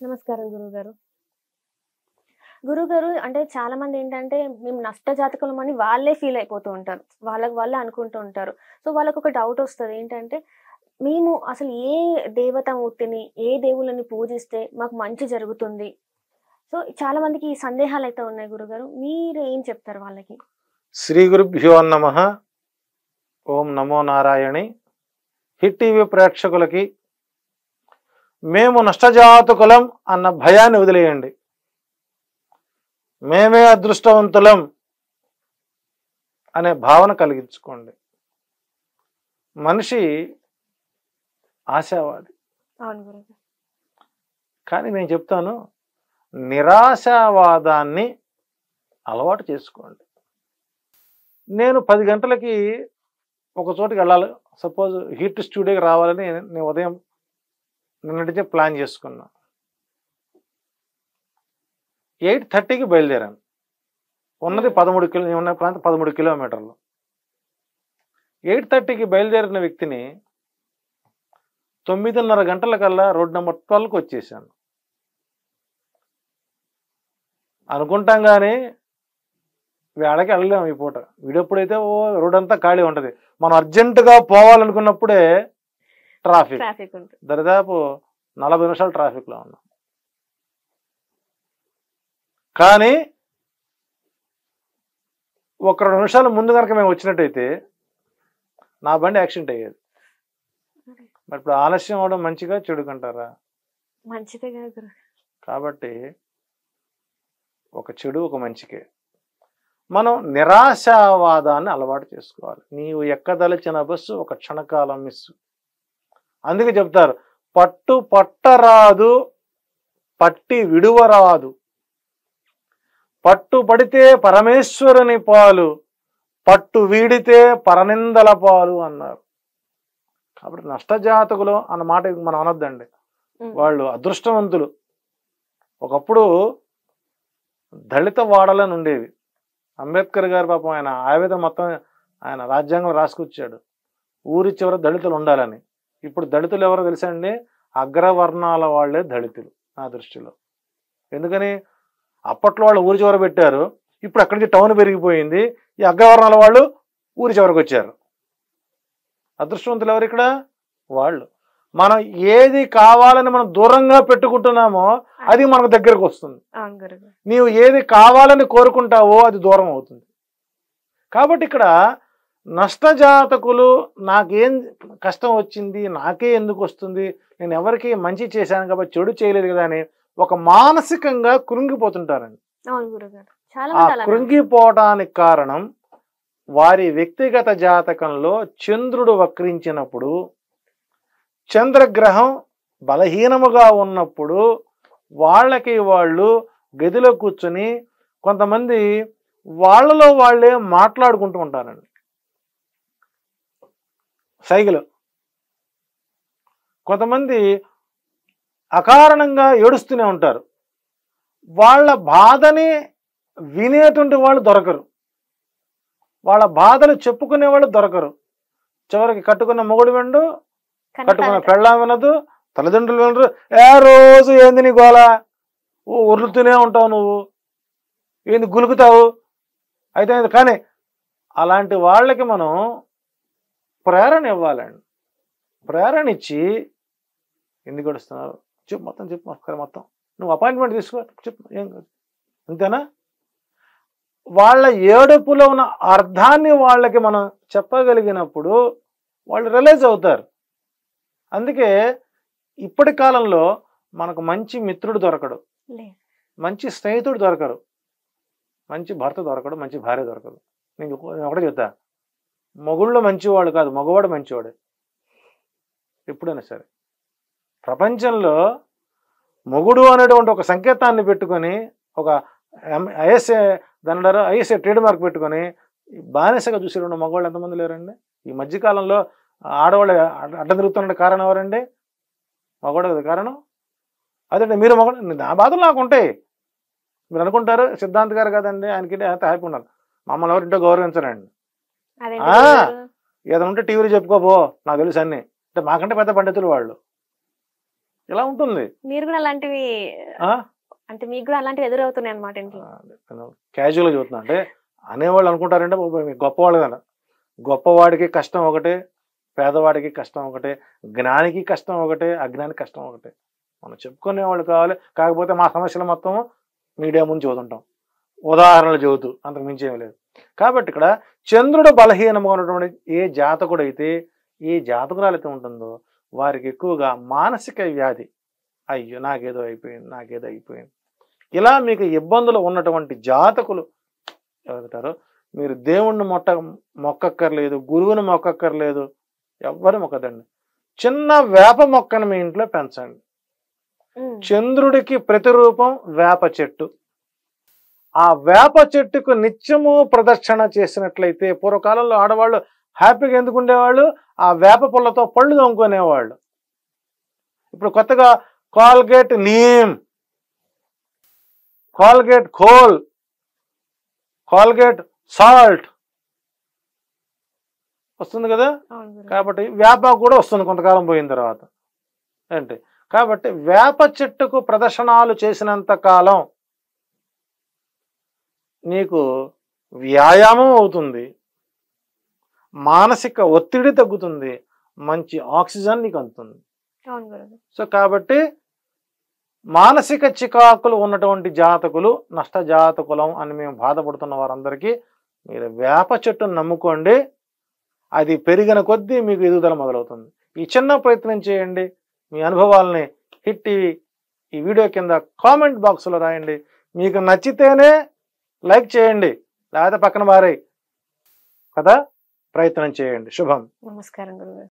నమస్కారం గురుగారు గురుగారు అంటే చాలా మంది ఏంటంటే మేము నష్టజాతకులం అని వాళ్ళే ఫీల్ అయిపోతూ ఉంటారు వాళ్ళకి వాళ్ళే అనుకుంటూ ఉంటారు సో వాళ్ళకు ఒక డౌట్ వస్తుంది ఏంటంటే మేము అసలు ఏ దేవతామూర్తిని ఏ దేవుళ్ళని పూజిస్తే మాకు మంచి జరుగుతుంది సో చాలా మందికి ఈ సందేహాలు అయితే ఉన్నాయి గురుగారు మీరు ఏం చెప్తారు వాళ్ళకి శ్రీ గురుభ్యో నమ ఓం నమో నారాయణి హిట్ టీవీ ప్రేక్షకులకి మేము నష్టజాతకులం అన్న భయాన్ని వదిలేయండి మేమే అదృష్టవంతులం అనే భావన కలిగించుకోండి మనిషి ఆశావాది అవును గురుగారు కానీ నేను చెప్తాను నిరాశావాదాన్ని అలవాటు చేసుకోండి నేను పది గంటలకి ఒక చోటికి వెళ్ళాలి సపోజ్ హీట్ స్టూడియోకి రావాలని నేను ఉదయం నిన్నటికే ప్లాన్ చేసుకున్నా ఎయిట్ థర్టీకి బయలుదేరాను ఉన్నది పదమూడు కిలో నేను ఉన్న ప్రాంతం పదమూడు కిలోమీటర్లు ఎయిట్ థర్టీకి బయలుదేరిన వ్యక్తిని తొమ్మిదిన్నర గంటల కల్లా రోడ్ నెంబర్ ట్వెల్వ్కి వచ్చేసాను అనుకుంటాం కానీ వేళకి వెళ్ళలేము ఈ పూట వీడెప్పుడైతే ఓ రోడ్ అంతా ఖాళీ ఉంటుంది మనం అర్జెంటుగా పోవాలనుకున్నప్పుడే ట్రాఫిక్ ట్రాఫిక్ ఉంటుంది దరిదాపు నలభై నిమిషాలు ట్రాఫిక్లో ఉన్నాం కానీ ఒక రెండు నిమిషాలు ముందు కనుక మేము వచ్చినట్టయితే నా బండి యాక్సిడెంట్ అయ్యేది మరి ఇప్పుడు ఆలస్యం అవడం మంచిగా చెడుకంటారా మంచిదే కదా గురు కాబట్టి ఒక చెడు ఒక మంచికే మనం నిరాశావాదాన్ని అలవాటు చేసుకోవాలి నీవు ఎక్కదలిచిన బస్సు ఒక క్షణకాలం మిస్సు అందుకే చెప్తారు పట్టు పట్టరాదు పట్టి విడువరాదు పట్టు పడితే పరమేశ్వరుని పాలు పట్టు వీడితే పరనిందల పాలు అన్నారు కాబట్టి నష్టజాతకులు అన్న మాట మనం అనొద్దండి ఉమ్. వాళ్ళు అదృష్టవంతులు ఒకప్పుడు దళిత వాడలని ఉండేవి అంబేద్కర్ గారు పాపం ఆయన ఆయుధం మొత్తం ఆయన రాజ్యాంగం రాసుకొచ్చాడు ఊరి చివర దళితులు ఉండాలని ఇప్పుడు దళితులు ఎవరో తెలుసా అండి అగ్రవర్ణాల వాళ్ళే దళితులు నా దృష్టిలో ఎందుకని అప్పట్లో వాళ్ళు ఊరి చివర పెట్టారు ఇప్పుడు అక్కడి నుంచి టౌన్ పెరిగిపోయింది ఈ అగ్రవర్ణాల వాళ్ళు ఊరి చివరికి వచ్చారు అదృష్టవంతులు ఎవరు ఇక్కడ వాళ్ళు మనం ఏది కావాలని మనం దూరంగా పెట్టుకుంటున్నామో అది మనకు దగ్గరకు వస్తుంది అవును గురుగారు నీవు ఏది కావాలని కోరుకుంటావో అది దూరం అవుతుంది కాబట్టి ఇక్కడ నష్టజాతకులు నాకేం కష్టం వచ్చింది నాకే ఎందుకు వస్తుంది నేను ఎవరికి మంచి చేశాను కాబట్టి చెడు చేయలేదు కదా అని ఒక మానసికంగా కృంగిపోతుంటారండి అవును గురుగారు చాలా ఆ మంది అలా కృంగిపోవటానికి కారణం వారి వ్యక్తిగత జాతకంలో చంద్రుడు వక్రించినప్పుడు చంద్రగ్రహం బలహీనముగా ఉన్నప్పుడు వాళ్ళకి వాళ్ళు గదిలో కూర్చొని కొంతమంది వాళ్ళలో వాళ్ళే మాట్లాడుకుంటూ ఉంటారండి సైగలు కొంతమంది అకారణంగా ఏడుస్తూనే ఉంటారు వాళ్ళ బాధని వినేటువంటి వాళ్ళు దొరకరు వాళ్ళ బాధలు చెప్పుకునే వాళ్ళు దొరకరు చివరికి కట్టుకున్న మొగుడు వెండు కట్టుకున్న కన్నతల్లి- పెళ్ళాం వినదు తల్లిదండ్రులు వినరు ఏ రోజు ఏంది నీ గోల ఓ ఉరులుతూనే ఉంటావు నువ్వు ఏంది గులుకుతావు అయితే ఇది కానీ అలాంటి వాళ్ళకి మనం ప్రేరణ ఇవ్వాలండి ప్రేరణ ఇచ్చి ఎందుకు గడుస్తున్నారు చెప్పు మొత్తం చెప్పు ఒకసారి మొత్తం నువ్వు అపాయింట్మెంట్ తీసుకో చెప్పు ఏం కాదు అంతేనా వాళ్ళ ఏడుపులో ఉన్న అర్థాన్ని వాళ్ళకి మనం చెప్పగలిగినప్పుడు వాళ్ళు రిలైజ్ అవుతారు అందుకే ఇప్పటి కాలంలో మనకు మంచి మిత్రుడు దొరకడు లేదు. మంచి స్నేహితుడు దొరకరు మంచి భర్త దొరకడు మంచి భార్య దొరకదు నేను ఒక- నేను ఒకటే చెప్తా మొగుళ్ళు మంచివాడు కాదు మగవాడు మంచివాడే ఎప్పుడైనా సరే ప్రపంచంలో మొగుడు అనేటువంటి ఒక సంకేతాన్ని పెట్టుకొని ఒక ఐఎస్ఏ దాని ఐఎస్ఏ ట్రేడ్ మార్క్ పెట్టుకొని బానిసగా చూసేటువంటి మగవాళ్ళు ఎంతమంది లేరండి ఈ మధ్యకాలంలో ఆడవాళ్ళు అడ్డ- అడ్డం తిరుగుతున్న కారణం ఎవరండి మగవాడు కదా కారణం అదే మీరు మగవాడు నా బాధలు నాకు ఉంటాయి మీరు అనుకుంటారు సిద్ధాంత్ గారు కదండి ఆయనకి అంత హ్యాపీ ఉన్నారు మమ్మల్ని ఎవరు ఇంటో గౌరవించరండి అదేంటి ఆ. గురుగారు? ఏదైనా ఉంటే టీవీలో చెప్పుకోబో నాకు తెలుసు అన్ని అంటే మాకంటే పెద్ద పండితులు వాళ్ళు ఇలా ఉంటుంది మీరు కూడా అలాంటివి ఆ? అంటే మీకు కూడా అలాంటివి ఎదురవుతున్నాయి అనమాట ఇంట్లో క్యాజువల్గా చెబుతున్నా అంటే అనేవాళ్ళు అనుకుంటారంటే బాబు మీరు గొప్పవాళ్ళు కదా గొప్పవాడికి కష్టం ఒకటే పేదవాడికి కష్టం ఒకటే జ్ఞానికి కష్టం ఒకటే అజ్ఞానికి కష్టం ఒకటే మనం చెప్పుకునే వాళ్ళు కావాలి కాకపోతే మా సమస్యలు మొత్తం మీడియా ముందు చదువుతుంటాం ఉదాహరణలు చెబుతూ అంతకు మించి ఏం లేదు కాబట్టి ఇక్కడ చంద్రుడు బలహీనంగా ఉన్నటువంటి ఏ జాతకుడు అయితే ఏ జాతకురాలు అయితే ఉంటుందో వారికి ఎక్కువగా మానసిక వ్యాధి అయ్యో నాకేదో అయిపోయింది నాకేదో అయిపోయింది ఇలా మీకు ఇబ్బందులు ఉన్నటువంటి జాతకులు ఎవరుతారో మీరు దేవుణ్ణి మొట్ట మొక్కక్కర్లేదు గురువుని మొక్కక్కర్లేదు ఎవ్వరు మొక్కదండి చిన్న వేప మొక్కను మీ ఇంట్లో పెంచండి ఉమ్. చంద్రుడికి ప్రతిరూపం వేప చెట్టు ఆ వేప చెట్టుకు నిత్యము ప్రదక్షిణ చేసినట్లయితే పూర్వకాలంలో ఆడవాళ్ళు హ్యాపీగా ఎందుకు ఉండేవాళ్ళు ఆ వేప పుల్లతో పళ్ళు తోముకునేవాళ్ళు ఇప్పుడు కొత్తగా Colgate neem Colgate coal Colgate salt వస్తుంది కదా అవును గురువు. కాబట్టి వేప కూడా వస్తుంది కొంతకాలం పోయిన తర్వాత ఏంటి కాబట్టి వేప చెట్టుకు ప్రదర్శనాలు చేసినంత కాలం నీకు వ్యాయామం అవుతుంది మానసిక ఒత్తిడి తగ్గుతుంది మంచి ఆక్సిజన్ నీకు అందుతుంది అవును గురువు సో కాబట్టి మానసిక చికాకులు ఉన్నటువంటి జాతకులు నష్ట జాతకులం అని మేము బాధపడుతున్న వారందరికీ మీరు వేప చెట్టును నమ్ముకోండి అది పెరిగిన కొద్దీ మీకు ఎదుగుదల మొదలవుతుంది ఈ చిన్న ప్రయత్నం చేయండి మీ అనుభవాలని హిట్ టీవీ ఈ వీడియో కింద కామెంట్ బాక్స్లో రాయండి మీకు నచ్చితేనే లైక్ చేయండి లేకపోతే పక్కన బారై కదా ప్రయత్నం చేయండి శుభం నమస్కారం గురువు